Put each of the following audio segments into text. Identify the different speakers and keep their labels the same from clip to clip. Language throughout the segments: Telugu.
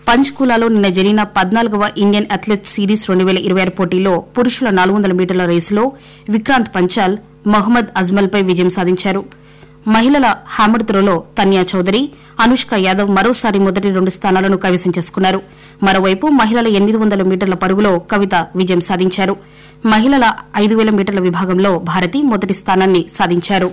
Speaker 1: పంచ్కులాలో నిన్న జరిగిన పద్నాలుగవ ఇండియన్ అథ్లెట్స్ సిరీస్ రెండు వేల ఇరవై ఆరు పోటీలో పురుషుల నాలుగు వందల మీటర్ల రేసులో విక్రాంత్ పంచాల్ మహమ్మద్ అజ్మల్పై విజయం సాధించారు మహిళల హ్యామర్ త్రోలో తన్యా చౌదరి అనుష్క యాదవ్ మరోసారి మొదటి రెండు స్థానాలను కైవసం చేసుకున్నారు మరోవైపు మహిళల ఎనిమిది వందల మీటర్ల పరుగులో కవిత విజయం సాధించారు మహిళల ఐదు వేల మీటర్ల విభాగంలో భారతి మొదటి స్థానాన్ని సాధించారు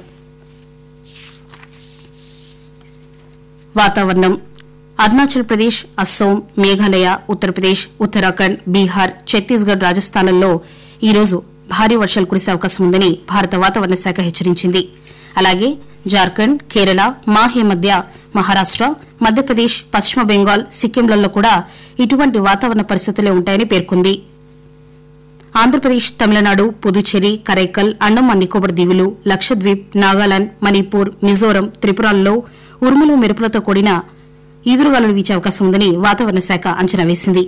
Speaker 1: వాతావరణం అరుణాచల్ ప్రదేశ్ అస్సోం మేఘాలయ ఉత్తరప్రదేశ్ ఉత్తరాఖండ్ బీహార్ ఛత్తీస్గఢ్ రాజస్థాన్లలో ఈ రోజు భారీ వర్షాలు కురిసే అవకాశం ఉందని భారత వాతావరణ శాఖ హెచ్చరించింది అలాగే జార్ఖండ్ కేరళ మాహే మధ్య మహారాష్ట మధ్యప్రదేశ్ పశ్చిమ బెంగాల్ సిక్కింలలో కూడా ఇటువంటి వాతావరణ పరిస్థితులే ఉంటాయని పేర్కొంది ఆంధ్రప్రదేశ్ తమిళనాడు పుదుచ్చేరి కరైకల్ అండమాన్ నికోబార్ దీవులు లక్షద్వీప్ నాగాలాండ్ మణిపూర్ మిజోరం త్రిపురల్లో ఉరుములు మెరుపులతో కూడిన ఈదురుగాలులు వీచే అవకాశం ఉందని వాతావరణ శాఖ అంచనా వేసింది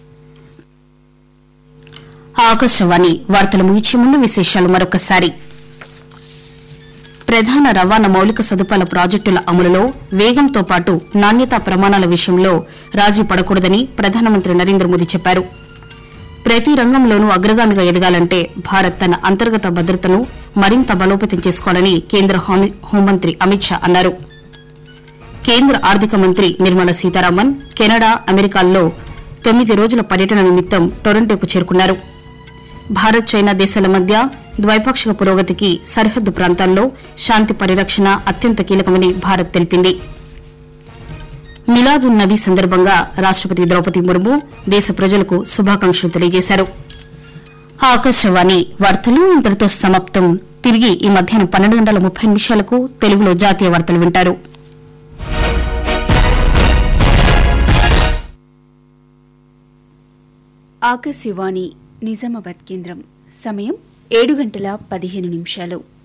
Speaker 1: ఆకాశవాణి వార్తలు ముగించే ముందు విశేషాలు మరొకసారి ప్రధాన రవాణా మౌలిక సదుపాయాల ప్రాజెక్టుల అమలులో వేగంతో పాటు నాణ్యతా ప్రమాణాల విషయంలో రాజీ పడకూడదని ప్రధానమంత్రి నరేంద్ర మోదీ చెప్పారు ప్రతి రంగంలోనూ అగ్రగామిగా ఎదగాలంటే భారత్ తన అంతర్గత భద్రతను మరింత బలోపేతం చేసుకోవాలని కేంద్ర హోం- హోంమంత్రి అమిత్ షా అన్నారు కేంద్ర ఆర్థిక మంత్రి నిర్మలా సీతారామన్ కెనడా అమెరికాల్లో తొమ్మిది రోజుల పర్యటన నిమిత్తం టొరంటోకు చేరుకున్నారు భారత్ చైనా దేశాల మధ్య ద్వైపాక్షిక పురోగతికి సరిహద్దు ప్రాంతాల్లో శాంతి పరిరక్షణ అత్యంత కీలకమని భారత్ తెలిపింది మిలాదున్ నబీ సందర్భంగా రాష్టపతి ద్రౌపది ముర్ము దేశ ప్రజలకు శుభాకాంక్షలు తెలియజేశారు ఆకాశవాణి వార్తలు ఇంతటితో సమాప్తం తిరిగి ఈ మధ్యాహ్నం పన్నెండు గంటల ముప్పై నిమిషాలకు తెలుగులో జాతీయ వార్తలు వింటారు
Speaker 2: ఆకాశవాణి నిజామాబాద్ కేంద్రం సమయం ఏడు గంటల పదిహేను నిమిషాలు